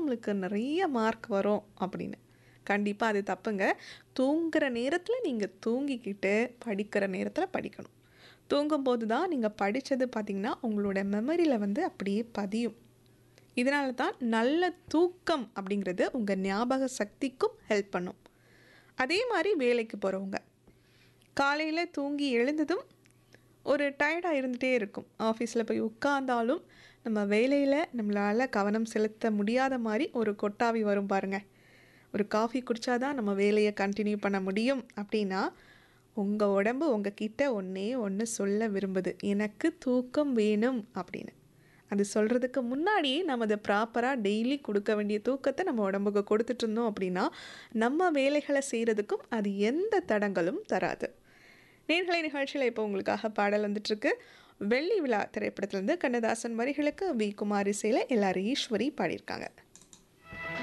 நம்மளுக்கு நிறைய மார்க் வரும் அப்படின்னு கண்டிப்பாக அது தப்புங்க தூங்குற நேரத்தில் நீங்கள் தூங்கிக்கிட்டு படிக்கிற நேரத்தில் படிக்கணும் தூங்கும்போது தான் நீங்கள் படித்தது பார்த்திங்கன்னா உங்களோட மெமரியில் வந்து அப்படியே பதியும் இதனால தான் நல்ல தூக்கம் அப்படிங்கிறது உங்கள் ஞாபக சக்திக்கும் ஹெல்ப் பண்ணும் அதே மாதிரி வேலைக்கு போகிறவங்க காலையில் தூங்கி எழுந்ததும் ஒரு டயர்டாக இருந்துகிட்டே இருக்கும் ஆஃபீஸில் போய் உட்கார்ந்தாலும் நம்ம வேலையில் நம்மளால் கவனம் செலுத்த முடியாத மாதிரி ஒரு கொட்டாவி வரும் பாருங்கள் ஒரு காஃபி குடித்தாதான் நம்ம வேலையை கண்டினியூ பண்ண முடியும் அப்படின்னா உங்கள் உடம்பு உங்ககிட்ட ஒன்றே ஒன்று சொல்ல விரும்புது எனக்கு தூக்கம் வேணும் அப்படின்னு அது சொல்கிறதுக்கு முன்னாடியே நம்ம அதை ப்ராப்பராக டெய்லி கொடுக்க வேண்டிய தூக்கத்தை நம்ம உடம்புக்கு கொடுத்துட்டு இருந்தோம் அப்படின்னா நம்ம வேலைகளை செய்கிறதுக்கும் அது எந்த தடங்களும் தராது நேர்களை நிகழ்ச்சியில் இப்போ உங்களுக்காக பாடல் வந்துட்டுருக்கு வெள்ளி விழா திரைப்படத்திலேருந்து கண்ணதாசன் வரிகளுக்கு வி குமார் இசையில் எல்லாரும் ஈஸ்வரி பாடியிருக்காங்க